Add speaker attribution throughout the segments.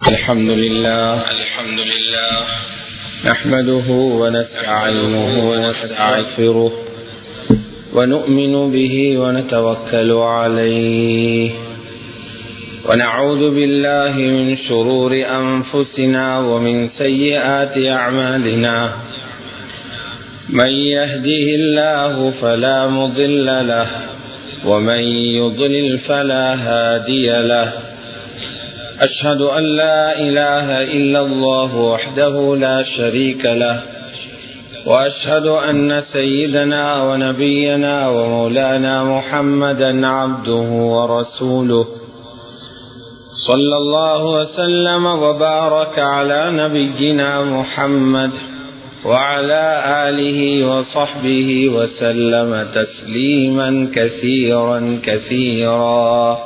Speaker 1: الحمد لله الحمد لله نحمده ونستعينه ونستغفره ونؤمن به ونتوكل عليه ونعوذ بالله من شرور أنفسنا ومن سيئات أعمالنا من يهده الله فلا مضل له ومن يضلل فلا هادي له أشهد أن لا إله إلا الله وحده لا شريك له وأشهد أن سيدنا ونبينا ومولانا محمدا عبده ورسوله صلى الله وسلم وبارك على نبينا محمد وعلى آله وصحبه وسلم تسليما كثيرا كثيرا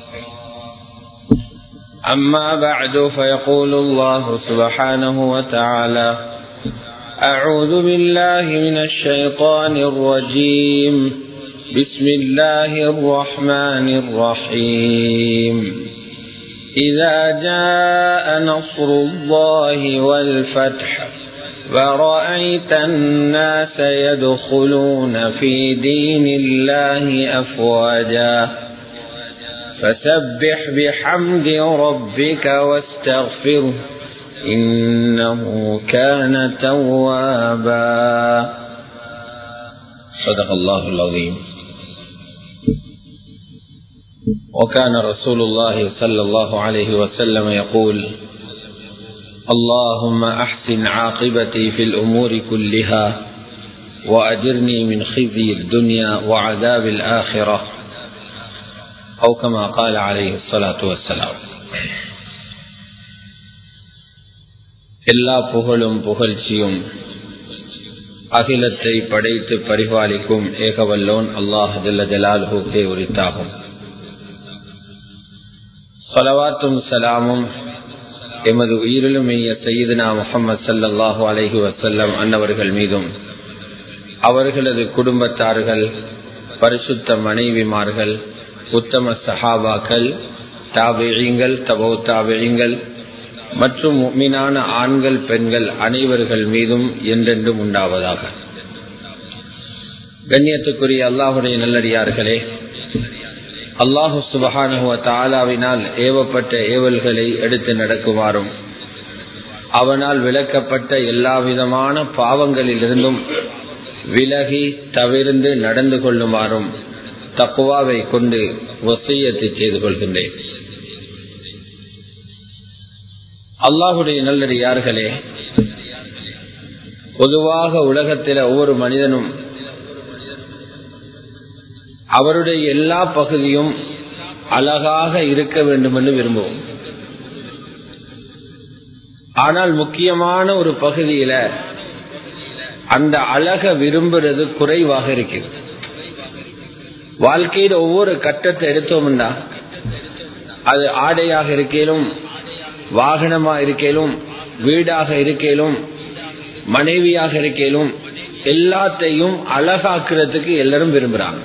Speaker 1: أما بعد فيقول الله سبحانه وتعالى أعوذ بالله من الشيطان الرجيم بسم الله الرحمن الرحيم إذا جاء نصر الله والفتح ورأيت الناس يدخلون في دين الله أفواجا فسبح بحمد ربك واستغفره إنه كان توابا صدق الله العظيم وكان رسول الله صلى الله عليه وسلم يقول اللهم أحسن عاقبتي في الأمور كلها وأجرني من خزي الدنيا وعذاب الآخرة أو كما قال عليه الصلاة والسلام எல்லா புகழும் புகழ்ச்சியும் அகிலத்தை படைத்து பரிபாலிக்கும் ஏகவல்லோன் அல்லாஹ் ஜல்ல ஜலாலுக்கே உரித்தாகும் சலவாத்தும் சலாமும் எமது உயிரிலுமைய சையீதுனா முகமது சல்லாஹூ அலஹி வசல்லம் அன்னவர்கள் மீதும் அவர்களது குடும்பத்தார்கள் பரிசுத்த மனைவிமார்கள் உத்தம சஹாபாக்கள் தாபிழிங்கள் தபோ தாபிழிங்கள் மற்றும் மீனான ஆண்கள் பெண்கள் அனைவர்கள் மீதும் என்றென்றும் உண்டாவதாக கண்ணியத்துக்குரிய அல்லாஹுடைய நல்லடியார்களே அல்லாஹு சுபஹானுவ தாலாவினால் ஏவப்பட்ட ஏவல்களை எடுத்து நடக்குமாறும் அவனால் விளக்கப்பட்ட எல்லா விதமான பாவங்களிலிருந்தும் விலகி தவிர்ந்து நடந்து கொள்ளுமாறும் தக்குவாவை கொண்டு வசையத்தை செய்து கொள்கின்றேன் அல்லாஹுடைய நல்லது யார்களே பொதுவாக உலகத்தில் ஒவ்வொரு மனிதனும் அவருடைய எல்லா பகுதியும் அழகாக இருக்க வேண்டும் என்று விரும்புவோம் ஆனால் முக்கியமான ஒரு பகுதியில அந்த அழக விரும்புறது குறைவாக இருக்கிறது வாழ்க்கையில் ஒவ்வொரு கட்டத்தை எடுத்தோம்னா அது ஆடையாக இருக்கலும் வாகனமா இருக்கலும் வீடாக இருக்கலும் மனைவியாக இருக்கலும் எல்லாத்தையும் அழகாக்குறதுக்கு எல்லாரும் விரும்புறாங்க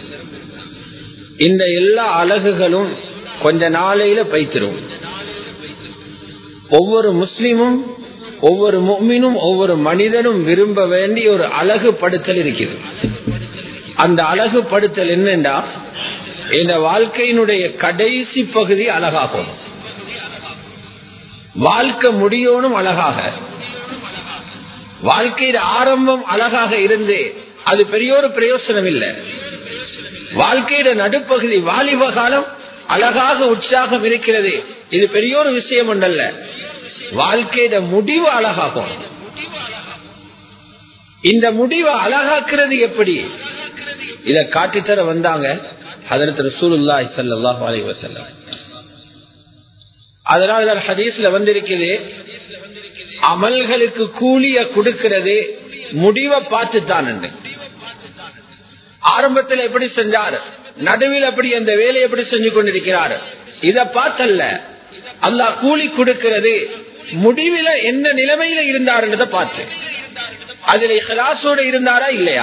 Speaker 1: இந்த எல்லா அழகுகளும் கொஞ்ச நாளையில பைத்திரும் ஒவ்வொரு முஸ்லீமும் ஒவ்வொரு முக்மினும் ஒவ்வொரு மனிதனும் விரும்ப வேண்டிய ஒரு அழகு படுத்தல் இருக்கிறது அந்த அழகு படுத்தல் என்னண்டா இந்த வாழ்க்கையினுடைய கடைசி பகுதி அழகாகும் வாழ்க்கை முடியணும் அழகாக வாழ்க்கையின் ஆரம்பம் அழகாக இருந்து அது பெரிய ஒரு பிரயோசனம் இல்லை வாழ்க்கையிட நடுப்பகுதி வாலிப காலம் அழகாக உற்சாகம் இருக்கிறது இது பெரிய ஒரு விஷயம் ஒன்றல்ல வாழ்க்கையிட முடிவு அழகாகும் இந்த முடிவை அழகாக்குறது எப்படி இத காட்டித்தர வந்தாங்க அதற்கு ரசூலுல்லாஹி ஸல்லல்லாஹு அலைஹி வஸல்லம் அதனால ஹதீஸ்ல வந்திருக்குது அமல்களுக்கு கூலிய கொடுக்கிறது முடிவை பார்த்து தான் ஆரம்பத்தில் எப்படி செஞ்சார் நடுவில் அப்படி அந்த வேலை எப்படி செஞ்சு கொண்டிருக்கிறார் இத பார்த்தல்ல அல்லாஹ் கூலி கொடுக்கிறது முடிவில என்ன நிலைமையில இருந்தாருன்றத பார்த்து அதுல இஹலாசோட இருந்தாரா இல்லையா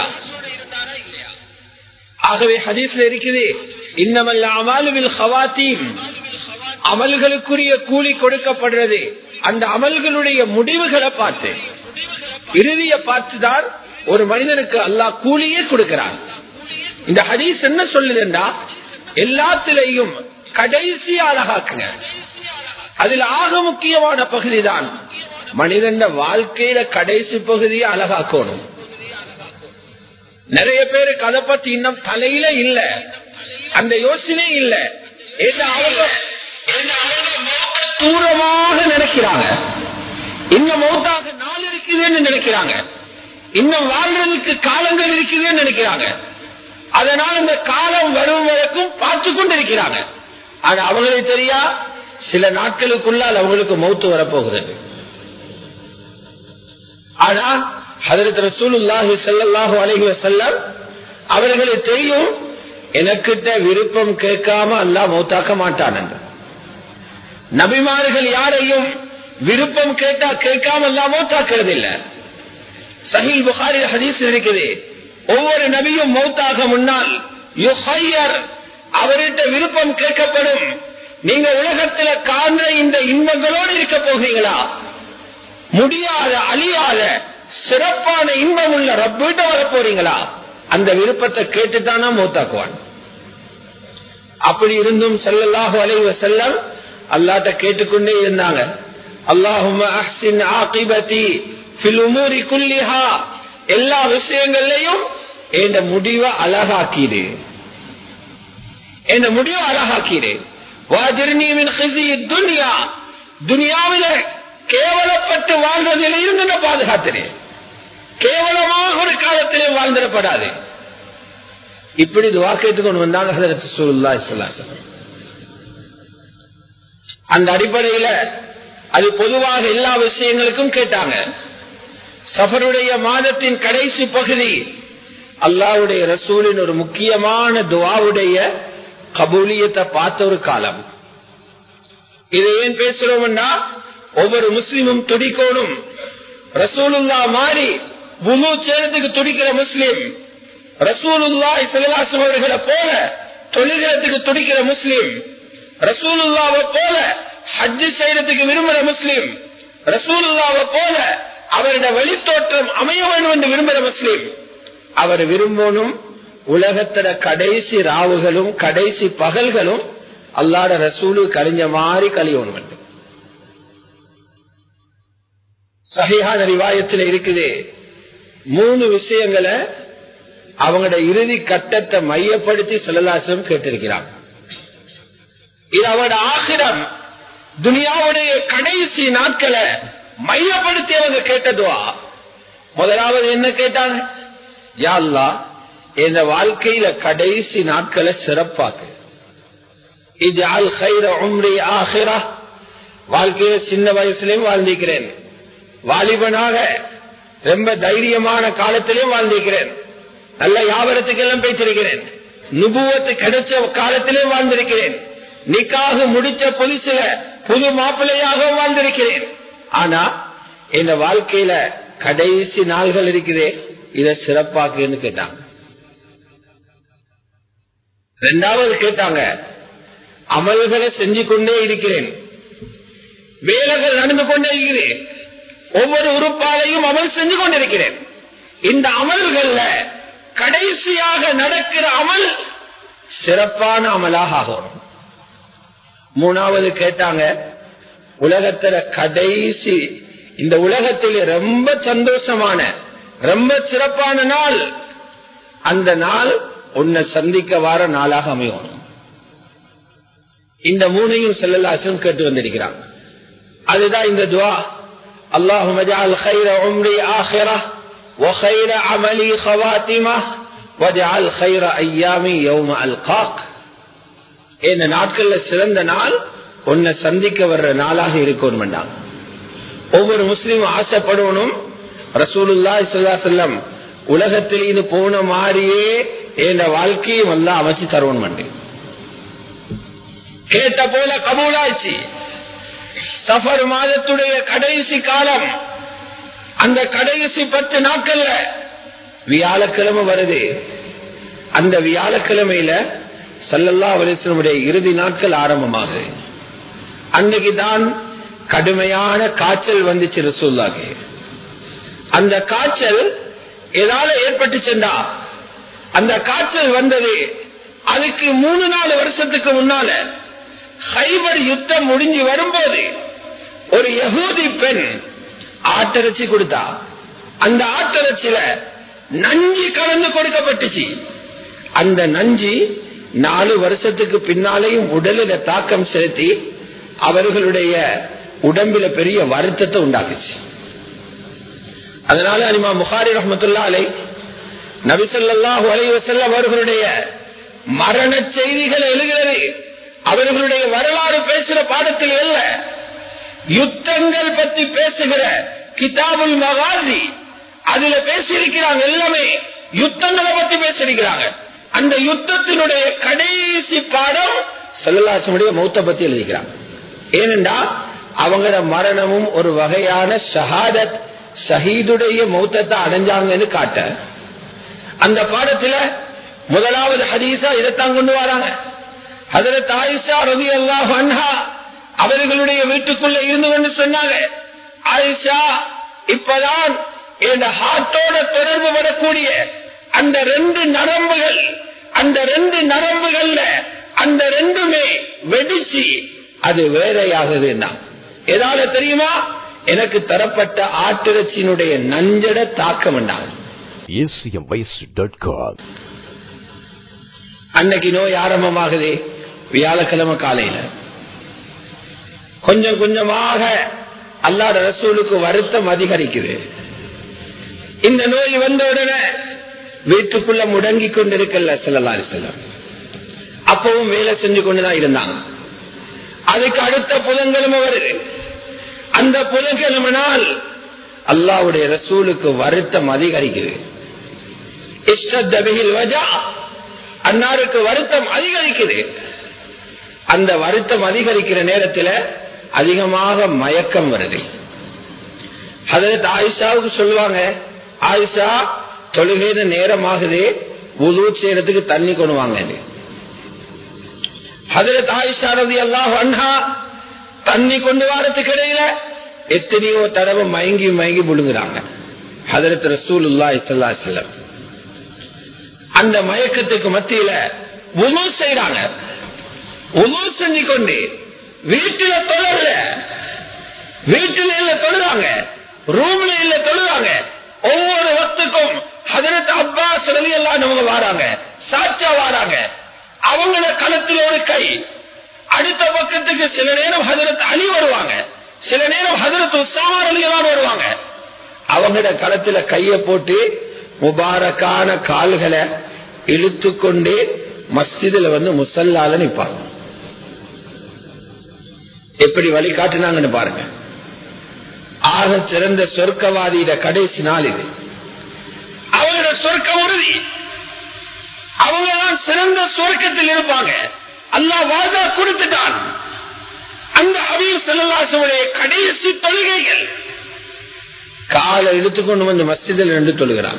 Speaker 1: ஆகவே ஹதீஸ்ல இருக்குது இன்னமல் அமாலுவில் ஹவாத்தீம் அமல்களுக்குரிய கூலி கொடுக்கப்படுறது அந்த அமல்களுடைய முடிவுகளை பார்த்து இறுதிய பார்த்துதான் ஒரு மனிதனுக்கு அல்லாஹ் கூலியே கொடுக்கிறான் இந்த ஹதீஸ் என்ன சொல்லுதுண்டா எல்லாத்திலையும் கடைசி அழகாக்குங்க அதில் ஆக முக்கியமான பகுதி தான் மனிதன் வாழ்க்கையில கடைசி பகுதியை அழகாக்கணும் நிறைய பேருக்கு அதை பத்தி இன்னும் தலையில இல்ல அந்த யோசனை இல்ல ஏன்னா அவங்க ஏன்னா அவங்க மௌத்த தூரமாக நினைக்கிறாங்க இன்னும் மௌத்தாக நாள் இருக்குதுன்னு நினைக்கிறாங்க இன்னும் வாழ்றதுக்கு காலங்கள் இருக்குதுன்னு நினைக்கிறாங்க அதனால் இந்த காலம் வரும் வரைக்கும் பார்த்து கொண்டிருக்கிறாங்க ஆனா அவங்களுக்கு தெரியா சில நாட்களுக்குள்ளால் அவங்களுக்கு மௌத்து வரப்போகிறது ஆனா ஹதரத் ரசூலுல்லாஹி ஸல்லல்லாஹு அலைஹி வஸல்லம் அவர்களுக்கு தெரியும் எனக்கிட்ட விருப்பம் கேட்காம அல்லாஹ் மௌத்தாக்க மாட்டான் என்று நபிமார்கள் யாரையும் விருப்பம் கேட்டா கேட்காம அல்லாஹ் மௌத்தாக்குறது இல்ல சஹீல் புகாரி ஹதீஸ் இருக்குது ஒவ்வொரு நபியும் மௌத்தாக முன்னால் யுஹையர் அவர்கிட்ட விருப்பம் கேட்கப்படும் நீங்க உலகத்துல காண்ற இந்த இன்பங்களோடு இருக்க போகிறீங்களா முடியாத அழியாத சிறப்பான இன்பம் உள்ள ரப்பிட்ட வர போறீங்களா அந்த விருப்பத்தை கேட்டுத்தானா மூத்தாக்குவான் அப்படி இருந்தும் செல்லல்லாஹு அலைவ செல்லம் அல்லாட்ட கேட்டுக்கொண்டே இருந்தாங்க அல்லாஹும் அஹ்சின் ஆகிபதி ஃபில் உமூரி குல்லிஹா எல்லா விஷயங்கள்லையும் என் முடிவை அழகாக்கிடு என் முடிவை அழகாக்கிடு வாஜிர்னீவின் துனியா துனியாவில கேவலப்பட்டு வாழ்றதில் இருந்து நான் பாதுகாத்தினேன் கேவலமாக ஒரு காலத்திலே வாழ்ந்திடப்படாது இப்படி துவா கேட்டுக்கொண்டு வந்தாங்க ஹதரத் ரசூலுல்லாஹி ஸல்லல்லாஹு அலைஹி வஸல்லம். அந்த அடிப்படையில அது பொதுவாக எல்லா விஷயங்களுக்கும் கேட்டாங்க சஃபருடைய மாதத்தின் கடைசி பகுதி அல்லாவுடைய ரசூலின் ஒரு முக்கியமான துவாவுடைய கபூலியத்தை பார்த்த ஒரு காலம் இதை ஏன் பேசுறோம்னா ஒவ்வொரு முஸ்லிமும் துடிக்கணும் ரசூலுல்லா மாறி புலு சேரத்துக்கு துடிக்கிற முஸ்லிம் ரசூலுல்லா இசலாசம் அவர்களை போல தொழுகிறதுக்கு துடிக்கிற முஸ்லிம் ரசூலுல்லாவை போல ஹஜ்ஜு செய்யறதுக்கு விரும்புற முஸ்லிம் ரசூலுல்லாவை போல அவருடைய வழித்தோற்றம் அமைய வேண்டும் என்று விரும்புகிற முஸ்லிம் அவர் விரும்பணும் உலகத்தில கடைசி ராவுகளும் கடைசி பகல்களும் அல்லாட ரசூலு கழிஞ்ச மாதிரி கழியணும் என்று சகையான ரிவாயத்தில் இருக்குது மூணு விஷயங்களை அவங்களோட இறுதி கட்டத்தை மையப்படுத்தி செல்லலாசம் கேட்டிருக்கிறாங்க இது அவரோட ஆசிரம் துனியாவுடைய கடைசி நாட்களை மையப்படுத்தி அவங்க கேட்டதுவா முதலாவது என்ன கேட்டாங்க யாழ்லா இந்த வாழ்க்கையில கடைசி நாட்களை சிறப்பாக்கு இது ஆல் ஹைர உம்ரி ஆஹிரா வாழ்க்கையில சின்ன வயசுலயும் வாழ்ந்திருக்கிறேன் வாலிபனாக ரொம்ப தைரியமான காலத்திலும் வாழ்ந்திருக்கிறேன் நல்ல வியாபாரத்துக்கெல்லாம் பேசிருக்கிறேன் நுபுவத்து கிடைச்ச காலத்திலும் வாழ்ந்திருக்கிறேன் நிக்காக முடிச்ச புதுசுல புது மாப்பிள்ளையாக வாழ்ந்திருக்கிறேன் ஆனா இந்த வாழ்க்கையில கடைசி நாள்கள் இருக்குதே இத சிறப்பாக்குன்னு கேட்டாங்க ரெண்டாவது கேட்டாங்க அமல்களை செஞ்சு கொண்டே இருக்கிறேன் வேலைகள் நடந்து கொண்டே இருக்கிறேன் ஒவ்வொரு உறுப்பாலையும் அமல் செஞ்சு கொண்டிருக்கிறேன் இந்த அமல்கள்ல கடைசியாக நடக்கிற அமல் சிறப்பான அமலாக ஆகணும் மூணாவது கேட்டாங்க உலகத்துல கடைசி இந்த உலகத்தில் ரொம்ப சந்தோஷமான ரொம்ப சிறப்பான நாள் அந்த நாள் உன்னை சந்திக்க வார நாளாக அமையணும் இந்த மூணையும் செல்லலாசம் கேட்டு வந்திருக்கிறான் அதுதான் இந்த துவா اللهم اجعل خير عمري آخرة وخير عملي خواتمة واجعل خير أيامي يوم ألقاك இந்த நாட்கள்ல சிறந்த நாள் உன்னை சந்திக்க வர்ற நாளாக இருக்கணும் ஒவ்வொரு முஸ்லீமும் ஆசைப்படணும் ரசூலுல்லா செல்லம் உலகத்தில் இது போன மாதிரியே என் வாழ்க்கையும் எல்லாம் அமைச்சு தருவன் கேட்ட போல கபூலாச்சு சஃபர் மாதத்துடைய கடைசி காலம் அந்த கடைசி பத்து நாட்கள்ல வியாழக்கிழமை வருது அந்த வியாழக்கிழமையில சல்லல்லா வலிசனுடைய இறுதி நாட்கள் ஆரம்பமாகுது அன்னைக்கு தான் கடுமையான காய்ச்சல் வந்துச்சு ரசூல்லாக்கு அந்த காய்ச்சல் ஏதால ஏற்பட்டுச்சுண்டா அந்த காய்ச்சல் வந்தது அதுக்கு மூணு நாலு வருஷத்துக்கு முன்னால ஹைபர் யுத்தம் முடிஞ்சு வரும்போது ஒரு யகூதி பெண் ஆட்டிறைச்சி கொடுத்தா அந்த ஆட்டிறைச்சியில நஞ்சு கலந்து கொடுக்கப்பட்டுச்சு அந்த நஞ்சு நாலு வருஷத்துக்கு பின்னாலேயும் உடலில தாக்கம் செலுத்தி அவர்களுடைய உடம்பில பெரிய வருத்தத்தை உண்டாக்குச்சு அதனால அனிமா முகாரி ரஹமத்துல்லா அலை நபிசல்லாஹு அலை வசல்லம் அவர்களுடைய மரண செய்திகள் எழுகிறது அவர்களுடைய வரலாறு பேசுற பாடத்தில் அல்ல யுத்தங்கள் பற்றி பேசுகிற கிதாபுல் மகாசி அதுல பேசியிருக்கிறாங்க எல்லாமே யுத்தங்களை பத்தி பேசியிருக்கிறாங்க அந்த யுத்தத்தினுடைய கடைசி பாடம் செல்லலாசனுடைய மௌத்த பத்தி எழுதிக்கிறாங்க ஏனென்றா அவங்களோட மரணமும் ஒரு வகையான ஷஹாதத் ஷஹீதுடைய மௌத்தத்தை அடைஞ்சாங்கன்னு காட்ட அந்த பாடத்துல முதலாவது ஹதீஸா இதைத்தான் கொண்டு வராங்க அதுல தாயிஷா ரவி அல்லாஹ் அன்ஹா அவர்களுடைய வீட்டுக்குள்ள இருந்து கொண்டு சொன்னாங்க ஆயிஷா இப்பதான் என் ஹார்ட்டோட தொடர்பு வரக்கூடிய அந்த ரெண்டு நரம்புகள் அந்த ரெண்டு நரம்புகள்ல அந்த ரெண்டுமே வெடிச்சு அது வேறையாகுதுன்னா எதால தெரியுமா எனக்கு தரப்பட்ட ஆட்டிறைச்சியினுடைய நஞ்சட தாக்கம் உண்டாகும்
Speaker 2: acmways.com
Speaker 1: அன்னைக்கு நோய் ஆரம்பமாகுது வியாழக்கிழமை காலையில கொஞ்சம் கொஞ்சமாக அல்லாட ரசூலுக்கு வருத்தம் அதிகரிக்குது இந்த நோய் வந்த உடனே வீட்டுக்குள்ள முடங்கி கொண்டிருக்கல செல்லலாரி செல்லம் அப்பவும் வேலை செஞ்சு கொண்டுதான் இருந்தாங்க அதுக்கு அடுத்த புதன்கிழமை வருது அந்த புதன்கிழமை நாள் அல்லாவுடைய ரசூலுக்கு வருத்தம் அதிகரிக்குது இஷ்டத்தபிகில் வஜா அன்னாருக்கு வருத்தம் அதிகரிக்குது அந்த வருத்தம் அதிகரிக்கிற நேரத்தில் அதிகமாக மயக்கம் வருது அதற்கு ஆயிஷாவுக்கு சொல்லுவாங்க ஆயிஷா தொழுகையில நேரம் ஆகுது உது செய்யறதுக்கு தண்ணி கொண்டு வாங்க ஹதரத் ஆயிஷா ரதி அல்லாஹ் அண்ணா தண்ணி கொண்டு வரதுக்கு இடையில எத்தனையோ தடவை மயங்கி மயங்கி முழுங்குறாங்க ஹதரத் ரசூலுல்லா இசல்லா செல்லம் அந்த மயக்கத்துக்கு மத்தியில உணவு செய்யறாங்க உணவு செஞ்சு கொண்டு வீட்டுல தொழல வீட்டுல இல்ல தொழுறாங்க ரூம்ல இல்ல தொழுறாங்க ஒவ்வொரு வக்துக்கும் ஹதரத் அப்பாஸ் ரவி எல்லாம் அவங்க வாராங்க சாட்சா வாராங்க அவங்கள களத்தில் ஒரு கை அடுத்த பக்கத்துக்கு சில நேரம் ஹதரத் அலி வருவாங்க சில நேரம் ஹதரத் உசாமார் அலி எல்லாம் வருவாங்க அவங்களோட களத்துல கைய போட்டு முபாரக்கான கால்களை இழுத்து கொண்டு மஸ்ஜிதுல வந்து முசல்லால நிப்பாங்க எப்படி வழி காட்டினாங்கன்னு பாருங்க ஆக சிறந்த சொர்க்கவாதியிட கடைசி நாள் இது அவங்களோட சொர்க்கம் உறுதி அவங்க தான் சிறந்த சொர்க்கத்தில் இருப்பாங்க அல்லா வாதா கொடுத்துட்டான் அந்த அபியும் செல்லலாசனுடைய கடைசி தொழுகைகள் காலை இழுத்துக்கொண்டு வந்து மஸ்ஜிதில் ரெண்டு தொழுகிறாங்க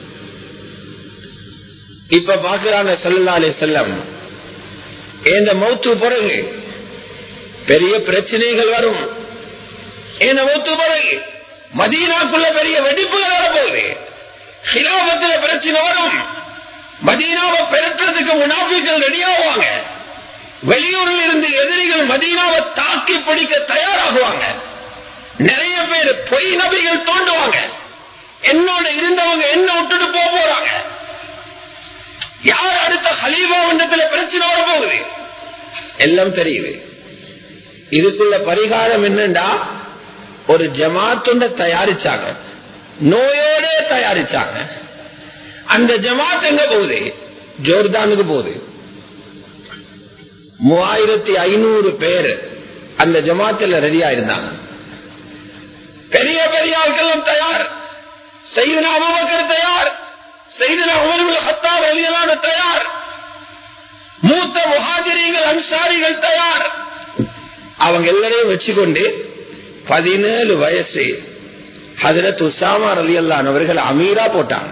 Speaker 1: இப்ப பாக்குறாங்க செல்லலாலே செல்லம் இந்த மௌத்து பிறகு பெரிய பிரச்சனைகள் வரும் இந்த மௌத்து பிறகு மதீனாக்குள்ள பெரிய வெடிப்புகள் வரப்போகுது ஹிலாபத்துல பிரச்சனை வரும் மதீனாவை பெருக்கிறதுக்கு முனாபிகள் ரெடியாகுவாங்க வெளியூரில் இருந்து எதிரிகள் மதீனாவை தாக்கி பிடிக்க தயாராகுவாங்க நிறைய பேர் பொய் நபிகள் தோண்டுவாங்க என்னோட இருந்தவங்க என்ன விட்டுட்டு போக போறாங்க யார் அடுத்த ஹலீபா மன்றத்துல பிரச்சனை வர போகுது எல்லாம் தெரியுது இதுக்குள்ள பரிகாரம் என்னண்டா ஒரு ஜமாத்துண்ட தயாரிச்சாங்க நோயோட தயாரிச்சாங்க அந்த ஜமாத் எங்க போகுது ஜோர்தானுக்கு போகுது மூவாயிரத்தி ஐநூறு பேர் அந்த ஜமாத்துல ரெடியா இருந்தாங்க பெரிய பெரிய ஆட்களும் தயார் செய்தனா அபுபக்கர் தயார் செய்தனா உமர்கள் ஹத்தார் அலியலான தயார் மூத்த முகாதிரிகள் அன்சாரிகள் தயார் அவங்க எல்லாரையும் வச்சுக்கொண்டு பதினேழு வயசு ஹதரத் உசாமார் அலி அல்லான் அவர்கள் அமீரா போட்டாங்க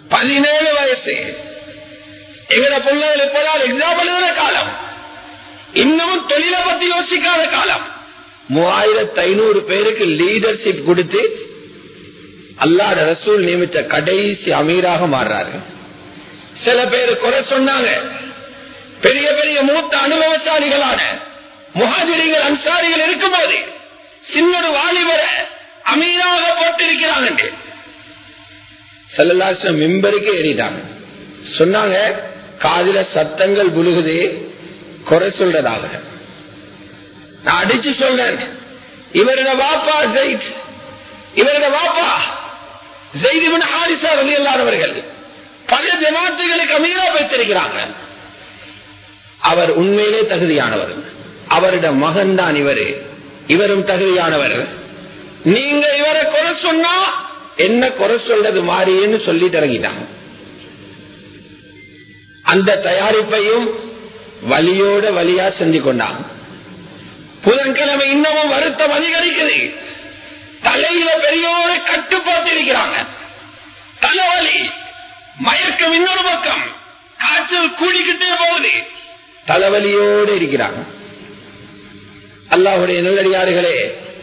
Speaker 1: பதினேழு வயசு எங்கட பிள்ளைகள் இப்பதான் எக்ஸாம் எழுதுற காலம் இன்னமும் தொழிலை பத்தி யோசிக்காத காலம் மூவாயிரத்தி ஐநூறு பேருக்கு லீடர்ஷிப் கொடுத்து அல்லாட ரசூல் நியமித்த கடைசி அமீராக மாறுறாரு சில பேர் குறை சொன்னாங்க பெரிய பெரிய மூத்த அனுபவசாலிகளான முகாஜிரிகள் அன்சாரிகள் இருக்கும்போது சின்னொரு வாலிபரை அமீராக போட்டிருக்கிறாங்க செல்லலாசம் மிம்பருக்கு ஏறிட்டாங்க சொன்னாங்க காதில சத்தங்கள் புழுகுது குறை சொல்றதாக நான் அடிச்சு சொல்றேன் இவரோட வாப்பா ஜெயித் இவரோட வாப்பா ஜெய்திபின் ஹாரிசா வெளியில்லாதவர்கள் பல ஜமாத்துகளுக்கு அமீரா வைத்திருக்கிறாங்க அவர் உண்மையிலே தகுதியானவர் அவருடைய மகன் தான் இவரு இவரும் தகுதியானவர் நீங்க இவரை குறை சொன்னா என்ன குறை சொல்றது மாறின்னு சொல்லிட்டு இறங்கிட்டாங்க அந்த தயாரிப்பையும் வலியோட வலியா செஞ்சு கொண்டாங்க புதன்கிழமை இன்னமும் வருத்தம் அதிகரிக்குது தலையில பெரியோர கட்டுப்பாட்டு இருக்கிறாங்க தலைவலி மயக்கம் இன்னொரு பக்கம் காய்ச்சல் கூடிக்கிட்டே போகுது தலைவலியோடு இருக்கிறாங்க அல்லாஹுடைய நல்லடியார்களே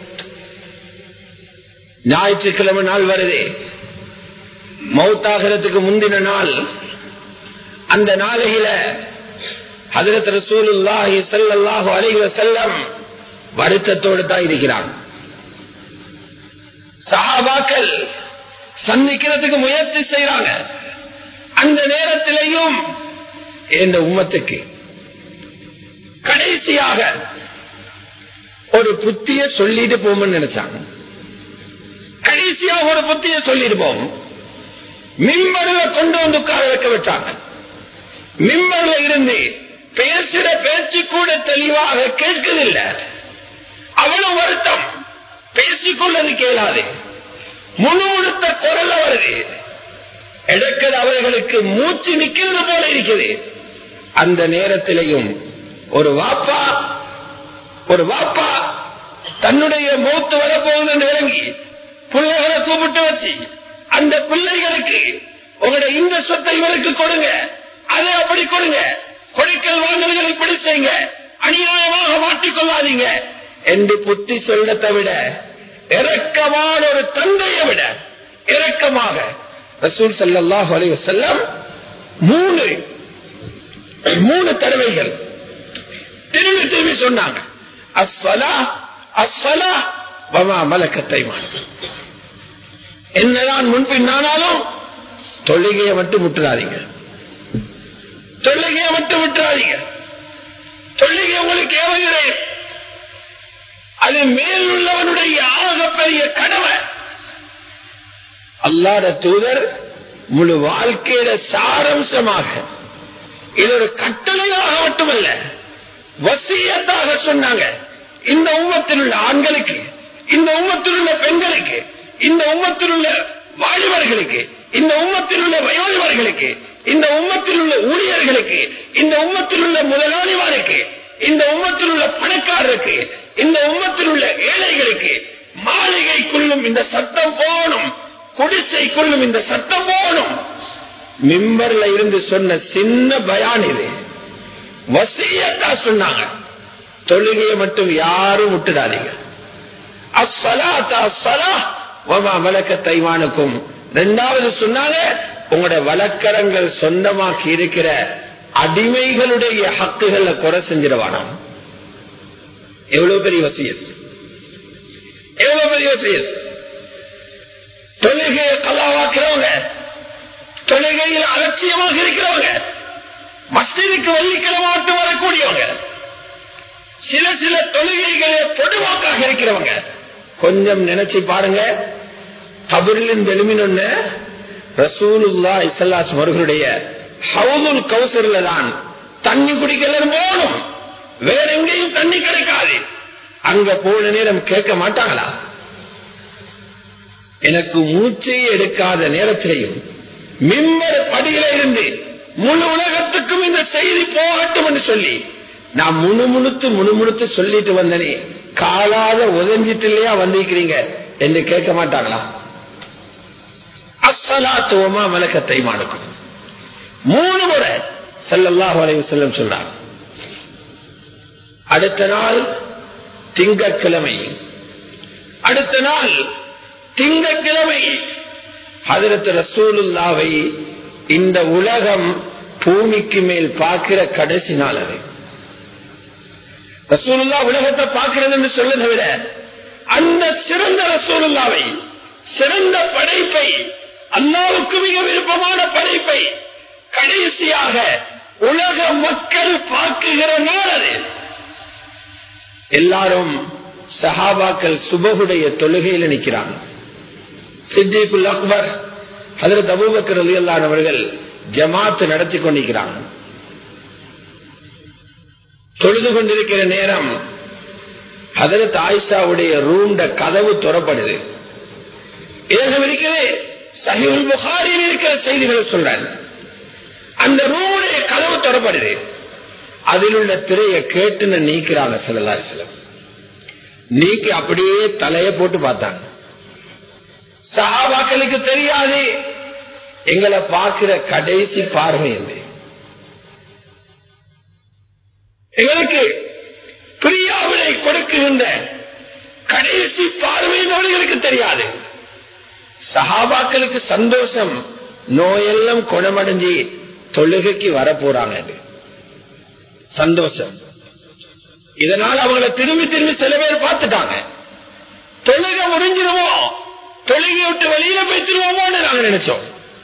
Speaker 1: ஞாயிற்றுக்கிழமை நாள் வருது மௌத்தாகிறதுக்கு முந்தின நாள் அந்த நாளையில ஹதரத் ரசூலுல்லாஹி ஸல்லல்லாஹு அலைஹி வஸல்லம் வருத்தத்தோடு தான் இருக்கிறாங்க சஹாபாக்கள் சந்திக்கிறதுக்கு முயற்சி செய்யறாங்க அந்த நேரத்திலையும் இந்த உம்மத்துக்கு கடைசியாக ஒரு புத்திய சொல்லிட்டு போமன்னு நினைச்சாங்க கடைசியாக ஒரு புத்திய சொல்லிட்டு போவோம் மிம்பர்ல கொண்டு வந்து உட்கார வைக்க வச்சாங்க மிம்பர்ல இருந்து பேசுற பேச்சு கூட தெளிவாக கேட்கதில்லை அவ்வளவு வருத்தம் பேசிக்கொள்ளது கேளாது முணுமுணுத்த குரல் வருது எடுக்கிற அவர்களுக்கு மூச்சு நிக்கிறது போல இருக்குது அந்த நேரத்திலையும் ஒரு வாப்பா ஒரு வாப்பா தன்னுடைய மூத்து வரப்போகுது என்று விளங்கி பிள்ளைகளை கூப்பிட்டு வச்சு அந்த பிள்ளைகளுக்கு உங்களுடைய இந்த சொத்தை இவருக்கு கொடுங்க அதை அப்படி கொடுங்க கொடுக்கல் வாங்கல்களை இப்படி செய்யுங்க அநியாயமாக மாட்டிக்கொள்ளாதீங்க என்று புத்தி சொல்லத்தை விட இறக்கமான ஒரு தந்தையை விட இறக்கமாக ரசூல் சல்லாஹ் அலைஹி வஸல்லம் மூணு மூணு தடவைகள் திரும்பி திரும்பி சொன்னாங்க அஸ்வலா அஸ்வலா வமா மலக்கத்தை என்னதான் முன்பின்னானாலும் தொழுகையை மட்டும் விட்டுறாதீங்க தொழுகையை மட்டும் விட்டுறாதீங்க தொழுகை உங்களுக்கு ஏவுகிறேன் அது மேலுள்ளவனுடைய ஆகப்பெரிய கடமை அல்லாத தூதர் முழு வாழ்க்கையில சாரம்சமாக இது ஒரு கட்டளையாக மட்டுமல்ல வசியத்தாக சொன்னாங்க இந்த உம்மத்தில் உள்ள ஆண்களுக்கு இந்த உம்மத்தில் உள்ள பெண்களுக்கு இந்த உம்மத்தில் உள்ள வாலிபர்களுக்கு இந்த உம்மத்தில் உள்ள வயோதிபர்களுக்கு இந்த உம்மத்தில் உள்ள ஊழியர்களுக்கு இந்த உம்மத்தில் உள்ள முதலாளிமாருக்கு இந்த உம்மத்தில் உள்ள பணக்காரருக்கு இந்த உம்மத்தில் உள்ள ஏழைகளுக்கு மாளிகைக்குள்ளும் இந்த சத்தம் போகணும் குடிசைக்குள்ளும் இந்த சத்தம் போகணும் மிம்பர்ல இருந்து சொன்ன சின்ன பயான் இது வசியத்தா சொன்னாங்க தொழுகையை மட்டும் யாரும் விட்டுடாதீங்க அஸ்ஸலாத்த அஸ்ஸலா வமா மலக்க தைவானுக்கும் ரெண்டாவது சொன்னாங்க உங்களோட வழக்கரங்கள் சொந்தமாக்கி இருக்கிற அடிமைகளுடைய ஹக்குகளை குறை செஞ்சிடவானாம் எவ்வளவு பெரிய வசியத் எவ்வளவு பெரிய வசியத் தொழுகையை கல்லாவாக்குறவங்க தொழுகையில் அலட்சியமாக இருக்கிறவங்க மஸ்ஜிதுக்கு வெள்ளிக்கிழமை மட்டும் வரக்கூடியவங்க சில சில தொழுகைகளை பொதுவாக்காக இருக்கிறவங்க கொஞ்சம் நினைச்சு பாருங்க கபரிலின் எழுமினொன்னு ரசூலுல்லா இசல்லாஸ் அவர்களுடைய ஹவுதுல் கௌசர்ல தான் தண்ணி குடிக்கல போகணும் வேற எங்கேயும் தண்ணி கிடைக்காது அங்க போன நேரம் கேட்க மாட்டாங்களா எனக்கு மூச்சை எடுக்காத நேரத்திலையும் மிம்பர் படியில இருந்து முழு உலகத்துக்கும் இந்த செய்தி போகட்டும் என்று சொல்லி நான் முணுமுணுத்து முணுமுணுத்து சொல்லிட்டு வந்தனே காலாத உதஞ்சிட்டு இல்லையா வந்திருக்கிறீங்க என்று கேட்க மாட்டாங்களா அசலாத்துவமா மலக்கத்தை மாணுக்கும் மூணு முறை செல்லல்லா வரைவு செல்லம் சொல்றாங்க அடுத்த நாள் திங்கக்கிழமை அடுத்த நாள் திங்கக்கிழமை ஹதரத் ரசூலுல்லாவை இந்த உலகம் பூமிக்கு மேல் பார்க்கிற கடைசி நாள் அது ரசூலுல்லா உலகத்தை பார்க்கிறது என்று சொல்வதை விட அந்த சிறந்த ரசூலுல்லாவை சிறந்த படைப்பை அல்லாவுக்கு மிக விருப்பமான படைப்பை கடைசியாக உலக மக்கள் பார்க்குகிற நாள் அது எல்லாரும் சஹாபாக்கள் சுபகுடைய தொழுகையில் நிற்கிறாங்க சித்திகுல் அக்பர் அதற்கு அபூபக்கர் அலி அல்லானவர்கள் ஜமாத்து நடத்தி கொண்டிருக்கிறாங்க தொழுது கொண்டிருக்கிற நேரம் அதற்கு ஆயிஷாவுடைய ரூம்ட கதவு துறப்படுது ஏகம் இருக்கிறது சஹிவுல் புகாரில் இருக்கிற செய்திகளை சொல்றாரு அந்த ரூமுடைய கதவு துறப்படுது அதில் உள்ள திரையை கேட்டு நீக்கிறாங்க சிலலா சிலம் நீக்கி அப்படியே தலைய போட்டு பார்த்தாங்க சஹாபாக்களுக்கு தெரியாது எங்களை பார்க்கிற கடைசி பார்வை என்று எங்களுக்கு பிரியாவிலை கொடுக்குகின்ற கடைசி பார்வையின் அவர்களுக்கு தெரியாது சஹாபாக்களுக்கு சந்தோஷம் நோயெல்லாம் குணமடைஞ்சு தொழுகைக்கு வரப்போறாங்க அது சந்தோஷம் இதனால் அவங்கள திரும்பி திரும்பி சில பேர் பார்த்துட்டாங்க தொழுகை முடிஞ்சிருமோ தொழுகை விட்டு வெளியில போய்த்திருவோமோன்னு நாங்க நினைச்சோம்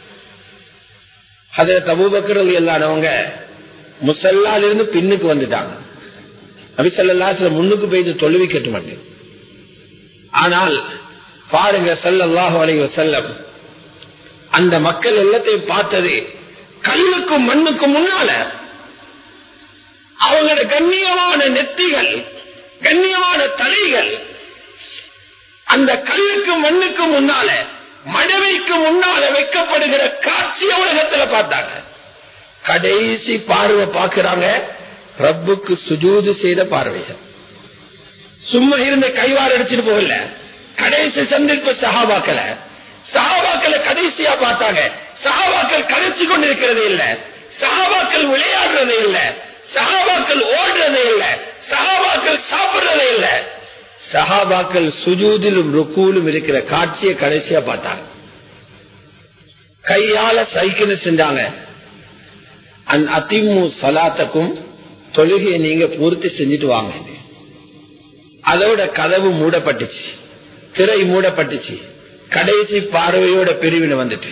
Speaker 1: அதை தபூபக்கரல் எல்லானவங்க முசல்லால இருந்து பின்னுக்கு வந்துட்டாங்க அபிசல்லா சில முன்னுக்கு போயிட்டு தொழுவி கட்ட மாட்டேன் ஆனால் பாருங்க சல்லல்லாஹு அலைவ செல்லம் அந்த மக்கள் எல்லாத்தையும் பார்த்தது கல்லுக்கும் மண்ணுக்கும் முன்னால அவங்களோட கண்ணியமான நெத்திகள் கண்ணியமான தலைகள் அந்த கல்லுக்கு மண்ணுக்கு முன்னால மடவைக்கு முன்னால வைக்கப்படுகிற காட்சி உலகத்துல பார்த்தாங்க கடைசி பார்வை பார்க்கிறாங்க ரப்புக்கு சுஜூது செய்த பார்வைகள் சும்மா இருந்த கைவாறு அடிச்சுட்டு போகல கடைசி சந்திப்பு சஹாபாக்கள சஹாபாக்களை கடைசியா பார்த்தாங்க சஹாபாக்கள் கரைச்சு கொண்டிருக்கிறதே இல்ல சஹாபாக்கள் விளையாடுறதே இல்ல சஹாபாக்கள் ஓடுறதே இல்ல சஹாபாக்கள் சாப்பிடுறதே இல்ல சஹாபாக்கள் சுஜூதிலும் ருக்கூலும் இருக்கிற காட்சியை கடைசியா பார்த்தாங்க கையால சைக்கிள் செஞ்சாங்க அன் அதிமு சலாத்தக்கும் தொழுகையை நீங்க பூர்த்தி செஞ்சுட்டு வாங்க அதோட கதவு மூடப்பட்டுச்சு திரை மூடப்பட்டுச்சு கடைசி பார்வையோட பிரிவினை வந்துட்டு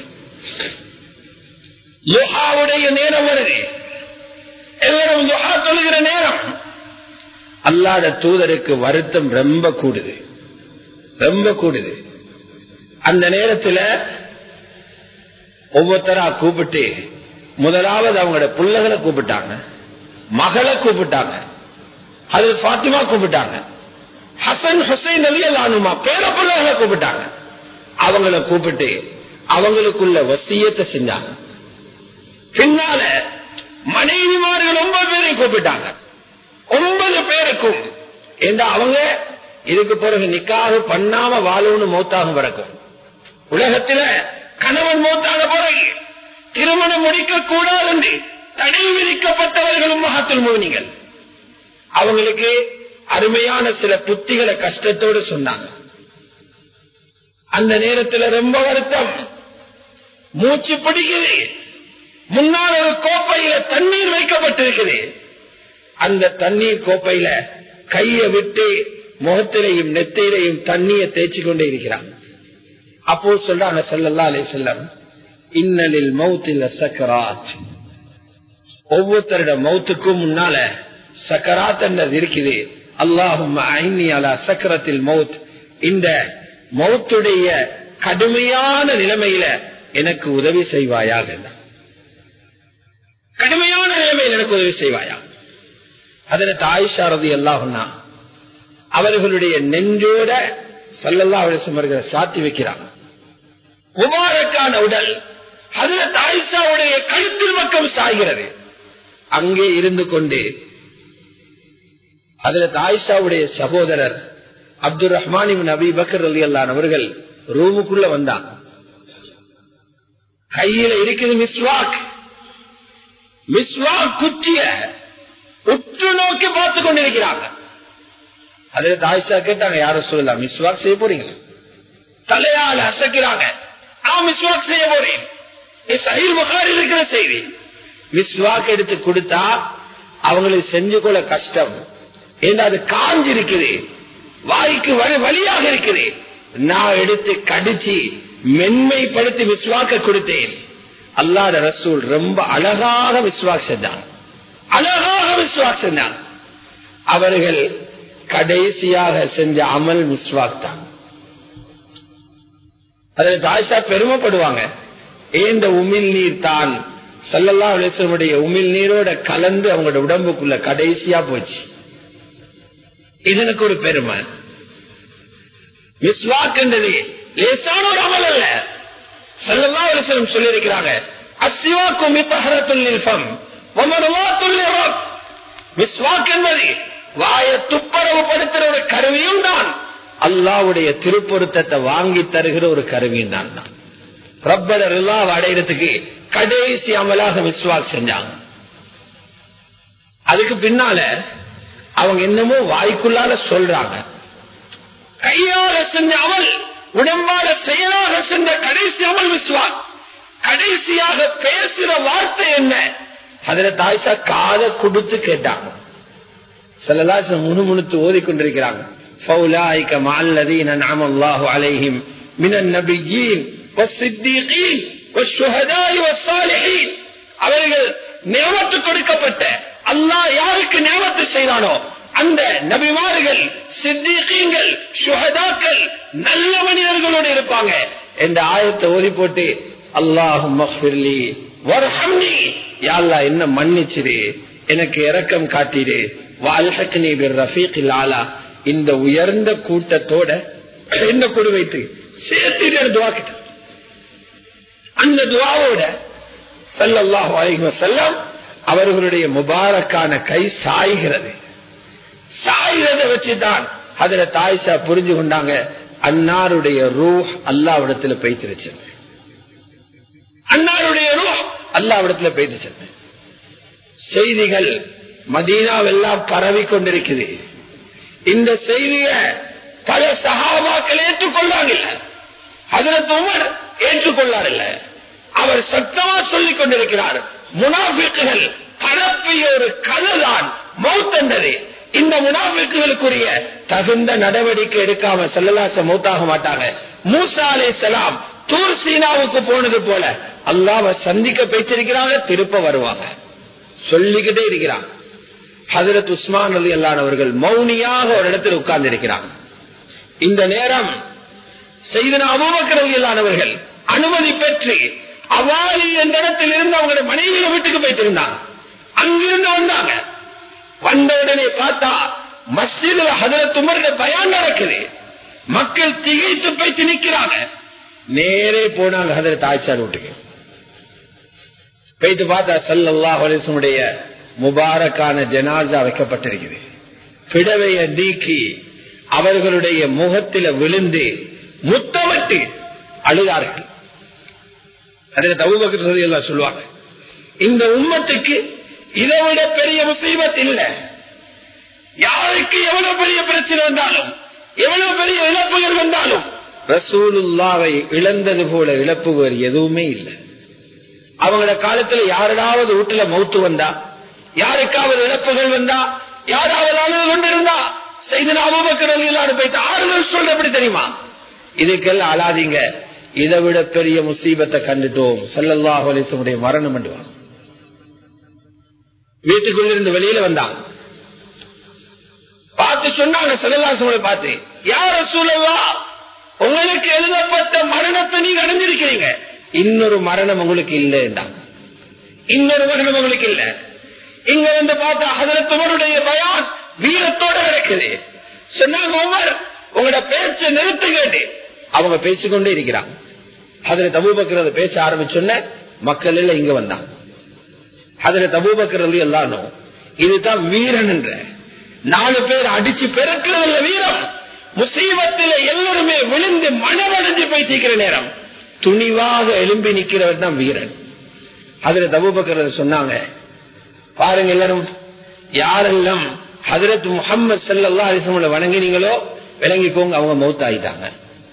Speaker 1: லுஹாவுடைய நேரம் வருது எல்லாரும் லுஹா தொழுகிற நேரம் அல்லாத தூதருக்கு வருத்தம் ரொம்ப கூடுது ரொம்ப கூடுது அந்த நேரத்தில் ஒவ்வொருத்தரா கூப்பிட்டு முதலாவது அவங்களோட பிள்ளைகளை கூப்பிட்டாங்க மகளை கூப்பிட்டாங்க அது பாத்திமா கூப்பிட்டாங்க ஹசன் ஹுசைன் அலி அல்லானுமா பேர பிள்ளைகளை கூப்பிட்டாங்க அவங்கள கூப்பிட்டு அவங்களுக்குள்ள வசியத்தை செஞ்சாங்க பின்னால மனைவிமார்கள் ஒன்பது பேரையும் கூப்பிட்டாங்க ஒன்பது பேருக்கும் எந்த அவங்க இதுக்கு பிறகு நிக்காக பண்ணாம வாழணும்னு மௌத்தாக பிறக்கும் உலகத்துல கணவன் மௌத்தான பிறகு திருமணம் முடிக்க கூடாது என்று தடை விதிக்கப்பட்டவர்களும் மகத்துல் மோனிகள் அவங்களுக்கு அருமையான சில புத்திகளை கஷ்டத்தோடு சொன்னாங்க அந்த நேரத்தில் ரொம்ப வருத்தம் மூச்சு பிடிக்குது முன்னால் ஒரு கோப்பையில தண்ணீர் வைக்கப்பட்டிருக்குது அந்த தண்ணீர் கோப்பையில கைய விட்டு முகத்திலையும் நெத்திலையும் தண்ணியை தேய்ச்சி கொண்டே இருக்கிறான் அப்போ சொல்றாங்க செல்லல்லா அலை செல்லம் இன்னலில் மௌத்தில் சக்கராத் ஒவ்வொருத்தரோட மௌத்துக்கும் முன்னால சக்கராத் என்றது இருக்குது அல்லாஹும் ஐனி அலா சக்கரத்தில் மவுத் இந்த மௌத்துடைய கடுமையான நிலைமையில எனக்கு உதவி செய்வாயாக கடுமையான நிலைமையில் எனக்கு உதவி செய்வாயா அதில் தாயிஷா ரதி அல்லாஹுன்னா அவர்களுடைய நெஞ்சோட சல்லல்லா அவர்கள் சாத்தி வைக்கிறாங்க முபாரக்கான உடல் அதுல தாயிஷாவுடைய கழுத்தில் பக்கம் சாய்கிறது அங்கே இருந்து கொண்டு அதுல தாயிஷாவுடைய சகோதரர் அப்துல் ரஹ்மான் நபி பக்கர் அலி அல்லான் அவர்கள் ரூமுக்குள்ள வந்தாங்க கையில இருக்குது மிஸ்வாக் மிஸ்வாக் குச்சிய உற்று நோக்கி பார்த்து கொண்டிருக்கிறாங்க அதுல தாய்ஷா கேட்டாங்க யாரும் சொல்லலாம் மிஸ்வாக் செய்ய போறீங்க தலையால் அசைக்கிறாங்க நான் மிஸ்வாக் செய்ய போறேன் சஹீல் புகார் இருக்கிற செய்தி மிஸ்வாக் எடுத்து கொடுத்தா அவங்களுக்கு செஞ்சு கொள்ள கஷ்டம் ஏன்னா அது காஞ்சி இருக்குது வாய்க்கு வழி வழியாக இருக்குது நான் எடுத்து கடிச்சு மென்மைப்படுத்தி விஸ்வாக்க கொடுத்தேன் அல்லாத ரசூல் ரொம்ப அழகாக விஸ்வாக் செஞ்சாங்க அழகாக விஸ்வாக் செஞ்சாங்க அவர்கள் கடைசியாக செஞ்ச அமல் மிஸ்வாக் தான் அதில் தாய்ஷா பெருமைப்படுவாங்க ஏந்த உமிழ் நீர் தான் சல்லல்லா அலிஸ்லமுடைய உமிழ் நீரோட கலந்து அவங்களோட உடம்புக்குள்ள கடைசியா போச்சு இதனுக்கு ஒரு பெருமை மிஸ்வாக் என்றது லேசான ஒரு அமல் அல்ல சல்லல்லா அலிஸ்லம் சொல்லியிருக்கிறாங்க அசிவாக்கும் மித்தகரத்துல்லில்பம் மிஸ்வாக் என்பது வாய துப்பரவுப்படுத்துற ஒரு கருவியும் தான் அல்லாவுடைய திருப்பொருத்தத்தை வாங்கி தருகிற ஒரு கருவியும் தான் தான் ரப்பட ரிலாவ் அடைகிறதுக்கு கடைசி அமலாக விஸ்வாக் செஞ்சாங்க அதுக்கு பின்னால அவங்க என்னமோ வாய்க்குள்ளால சொல்றாங்க கையால செஞ்ச அமல் உடம்பால செயலாக செஞ்ச கடைசி அமல் விஸ்வாக் கடைசியாக பேசுற வார்த்தை என்ன அதுல தாய்ஷா காத கொடுத்து கேட்டாங்க சிலதாசம் முணுமுணுத்து ஓதிக்கொண்டிருக்கிறாங்க فأولئك مع الذين أنعم الله عليهم من النبيين والصديقين والشهداء والصالحين அவர்கள் நியமத்து கொடுக்கப்பட்ட அல்லாஹ் யாருக்கு நியமத்து செய்தானோ அந்த நபிமார்கள் சித்திகீங்கள் சுகதாக்கள் நல்ல மனிதர்களோடு இருப்பாங்க என்ற ஆயத்தை ஓதி போட்டு அல்லாஹும் வரஹம்னி யாழ்லா என்ன மன்னிச்சிரு எனக்கு இரக்கம் காட்டிடு வாழ்ஹக்னி பிர் ரஃபீக் ஆலா இந்த உயர்ந்த கூட்டத்தோட என்ன கொடு வைத்து சேர்த்து துவா கிட்ட அந்த துவாவோட சல்லல்லாஹு அலைஹி வஸல்லம் அவர்களுடைய முபாரக்கான கை சாய்கிறது சாய்கிறத வச்சுதான் அதுல தாய்ஷா புரிஞ்சு கொண்டாங்க அன்னாருடைய ரூஹ் அல்லாவிடத்துல பெய்திருச்சு அன்னாருடைய ரூஹ் அல்லாவிடத்துல பெய்திருச்சு செய்திகள் மதீனாவெல்லாம் பரவி கொண்டிருக்குது இந்த செய்திய பல சகாபாக்கள் ஏற்றுக்கொள்ளாங்க அதற்கு உமர் ஏற்றுக்கொள்ளார் இல்ல அவர் சத்தமா சொல்லிக் கொண்டிருக்கிறார் முனாபிக்குகள் பரப்பிய ஒரு கதைதான் மௌத்தண்டது இந்த முனாபிக்குகளுக்குரிய தகுந்த நடவடிக்கை எடுக்காம செல்லலாச மௌத்தாக மாட்டாங்க மூசா அலே சலாம் தூர் சீனாவுக்கு போனது போல அல்லாவ சந்திக்க பேச்சிருக்கிறாங்க திருப்ப வருவாங்க சொல்லிக்கிட்டே இருக்கிறாங்க ஹசரத் உஸ்மான் அலி அல்லானவர்கள் மௌனியாக ஒரு இடத்தில் உட்கார்ந்து இருக்கிறாங்க இந்த நேரம் செய்தன அபூபக்கர் அலி அல்லானவர்கள் அனுமதி பெற்று அவாலி என்ற இடத்தில் இருந்து அவங்களுடைய மனைவியை வீட்டுக்கு போயிட்டு இருந்தாங்க அங்கிருந்து வந்தாங்க வந்த உடனே பார்த்தா மஸ்ஜிதுல ஹசரத் உமருடைய பயான் நடக்குது மக்கள் திகைத்து போயிட்டு நிக்கிறாங்க நேரே போனாங்க ஹசரத் ஆச்சார் வீட்டுக்கு போயிட்டு பார்த்தா சல்லாஹ் அலிசனுடைய முபாரக்கான ஜனாசா வைக்கப்பட்டிருக்கிறது பிடவைய நீக்கி அவர்களுடைய முகத்தில விழுந்து முத்தமிட்டு அழுதார்கள் அதில் தவுபக்கிறது எல்லாம் சொல்லுவாங்க இந்த உம்மத்துக்கு இதை விட பெரிய முசீபத் இல்லை யாருக்கு எவ்வளவு பெரிய பிரச்சனை வந்தாலும் எவ்வளவு பெரிய இழப்புகள் வந்தாலும் ரசூலுல்லாவை இழந்தது போல இழப்பு வேறு எதுவுமே இல்லை அவங்கள காலத்துல யாராவது வீட்டுல மௌத்து வந்தா யாருக்காவது இழப்புகள் வந்தா யாராவது அழுது கொண்டிருந்தா செய்து அபுபக்கர் எல்லாரும் போயிட்டு ஆறுதல் சொல்ற எப்படி தெரியுமா இதுக்கெல்லாம் அழாதீங்க இதை விட பெரிய முசீபத்தை கண்டுட்டோம் சல்லல்லாஹு அலிசமுடைய மரணம் பண்ணுவாங்க வீட்டுக்குள்ளிருந்து வெளியில வந்தாங்க பார்த்து சொன்னாங்க சல்லல்லாசமுடைய பார்த்து யார சூழல்லா உங்களுக்கு எழுதப்பட்ட மரணத்தை நீங்க அடைஞ்சிருக்கிறீங்க இன்னொரு மரணம் உங்களுக்கு இல்லைண்டா இன்னொரு மரணம் உங்களுக்கு இல்ல இங்க வந்து பார்த்தா அதற்கு பயான் வீரத்தோட இருக்குது சொன்னாங்க உமர் உங்களோட பேச்ச நிறுத்து கேட்டு அவங்க பேசிக்கொண்டே இருக்கிறாங்க அதுல தபூபக்கிறது பேச ஆரம்பிச்சோன்ன மக்கள் எல்லாம் இங்க வந்தாங்க அதுல தபூபக்கிறது எல்லாரும் இதுதான் வீரன் என்ற நாலு பேர் அடிச்சு பெருக்கிறதுல வீரம் முசீபத்தில் எல்லாருமே விழுந்து மனமடைஞ்சு போயிட்டு நேரம் துணிவாக எலும்பி நிக்கிறவர் தான் வீரன் அதுல தபுபக்கர் சொன்னாங்க பாருங்க எல்லாரும் யாரெல்லாம் ஹதரத் முகமது சல்லா அலிஸ்ல வணங்கினீங்களோ விளங்கிக்கோங்க அவங்க மௌத்தாயிட்டாங்க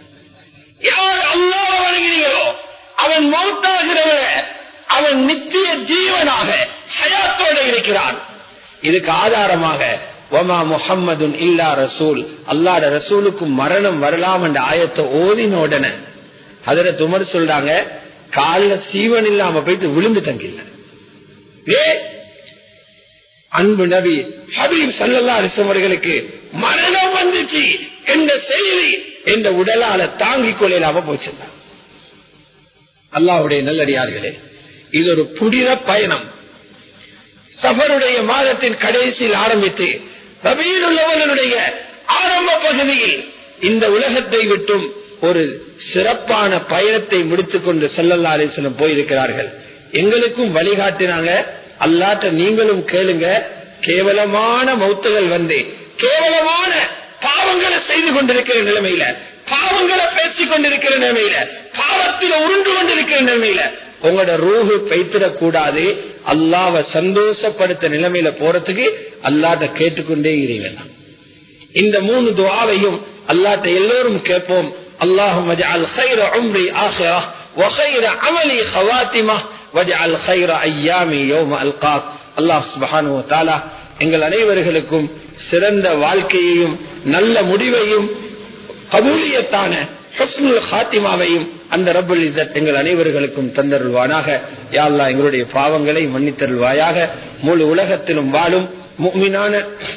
Speaker 1: யார் அல்லாஹ் வணங்கினீங்களோ அவன் மௌத்தாகிறவர அவன் நித்திய ஜீவனாக ஹயாத்தோடு இருக்கிறான் இதுக்கு ஆதாரமாக ஒமா முஹம்மதுன் இல்லா ரசூல் அல்லாட ரசூலுக்கும் மரணம் வரலாம் என்ற ஆயத்தை ஓதின உடனே அதுல துமர் சொல்றாங்க கால சீவன் இல்லாம போயிட்டு விழுந்து தங்கில்ல ஏ அன்பு நபி ஹபீப் சல்லல்லா அலிசவர்களுக்கு மரணம் வந்துச்சு என்ற செய்தி என்ற உடலால தாங்கிக் கொள்ளலாம போச்சிருந்தார் அல்லாவுடைய நல்லடியார்களே இது ஒரு புனித பயணம் சபருடைய மாதத்தின் கடைசியில் ஆரம்பித்து ரபீனுள்ளவர்களுடைய ஆரம்ப பகுதியில் இந்த உலகத்தை விட்டும் ஒரு சிறப்பான பயணத்தை முடித்துக் கொண்டு செல்லல்லா அலிஸ்லம் போயிருக்கிறார்கள் எங்களுக்கும் வழிகாட்டினாங்க அல்லாட்ட நீங்களும் கேளுங்க கேவலமான மௌத்துகள் வந்து கேவலமான பாவங்களை செய்து கொண்டிருக்கிற நிலைமையில பாவங்களை பேசிக் கொண்டிருக்கிற நிலைமையில பாவத்தில் உருண்டு கொண்டிருக்கிற நிலைமையில உங்களோட ரூஹு பைத்திடக் கூடாது அல்லாவ சந்தோஷப்படுத்த நிலைமையில போறதுக்கு அல்லாட்ட கேட்டுக்கொண்டே இருங்க இந்த மூணு துவாவையும் அல்லாட்ட எல்லோரும் கேட்போம் اللهم اجعل خير عمري آخرة وخير عملي خواتمة واجعل خير أيامي يوم ألقاك الله سبحانه وتعالى எங்கள் அனைவர்களுக்கும் சிறந்த வாழ்க்கையையும் நல்ல முடிவையும் கபூலியத்தான ஹஸ்னுல் ஹாத்திமாவையும் அந்த ரப்புல் இசத் எங்கள் அனைவர்களுக்கும் தந்தருள்வானாக யாழ்லா எங்களுடைய பாவங்களை மன்னித்தருள்வாயாக முழு உலகத்திலும் வாழும் முக்மினான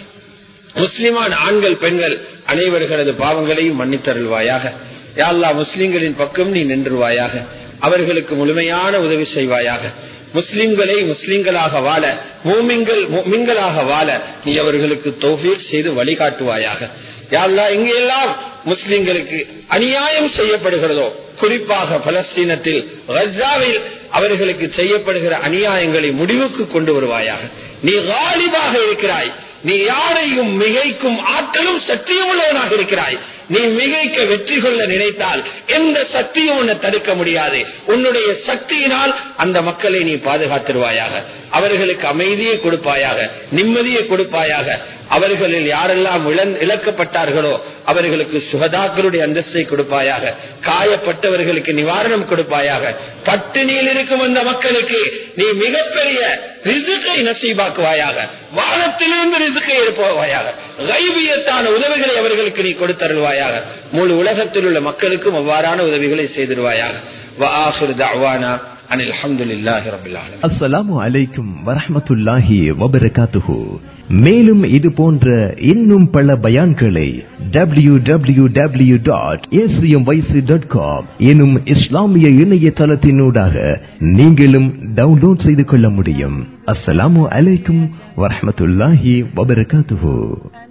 Speaker 1: முஸ்லிமான ஆண்கள் பெண்கள் அனைவர்களது பாவங்களையும் மன்னித்தருள்வாயாக யாழ்லா முஸ்லிம்களின் பக்கம் நீ நின்றுவாயாக அவர்களுக்கு முழுமையான உதவி செய்வாயாக முஸ்லிம்களை முஸ்லிம்களாக வாழ மூமிங்கள் மீன்களாக வாழ நீ அவர்களுக்கு தௌஃபீக் செய்து வழிகாட்டுவாயாக யாழ்லா எங்கெல்லாம் முஸ்லிம்களுக்கு அநியாயம் செய்யப்படுகிறதோ குறிப்பாக பலஸ்தீனத்தில் ரஜாவில் அவர்களுக்கு செய்யப்படுகிற அநியாயங்களை முடிவுக்கு கொண்டு வருவாயாக நீ காலிபாக இருக்கிறாய் நீ யாரையும் மிகைக்கும் ஆற்றலும் சக்தியும் உள்ளவனாக இருக்கிறாய் நீ மிகைக்க வெற்றி கொள்ள நினைத்தால் எந்த சக்தியும் உன்னை தடுக்க முடியாது உன்னுடைய சக்தியினால் அந்த மக்களை நீ பாதுகாத்திருவாயாக அவர்களுக்கு அமைதியை கொடுப்பாயாக நிம்மதியை கொடுப்பாயாக அவர்களில் யாரெல்லாம் இழக்கப்பட்டார்களோ அவர்களுக்கு சுகதாக்களுடைய அந்தஸ்தை கொடுப்பாயாக காயப்பட்டவர்களுக்கு நிவாரணம் கொடுப்பாயாக பட்டினியில் இருக்கும் அந்த மக்களுக்கு நீ மிகப்பெரிய ரிசுக்கை நசீபாக்குவாயாக வானத்திலிருந்து ரிசுக்கை எழுப்புவாயாக கைவியத்தான உதவிகளை அவர்களுக்கு நீ கொடுத்தருள்வாயாக முழு உலகத்தில் உள்ள மக்களுக்கும் அவ்வாறான உதவிகளை செய்திருவாயாக
Speaker 2: அஸ்ஸலாமு அலைக்கும் வரஹமத்துல்லாஹி வபரகாத்துஹு மேலும் இது போன்ற இன்னும் பல பயான்களை W W W dot ACM YC dot com எனும் இஸ்லாமிய இணையதளத்தினூடாக நீங்களும் டவுன்லோட் செய்து கொள்ள முடியும் அஸ்ஸலாமு அலைக்கும் வரஹமத்துல்லாஹி வபரகாத்துஹு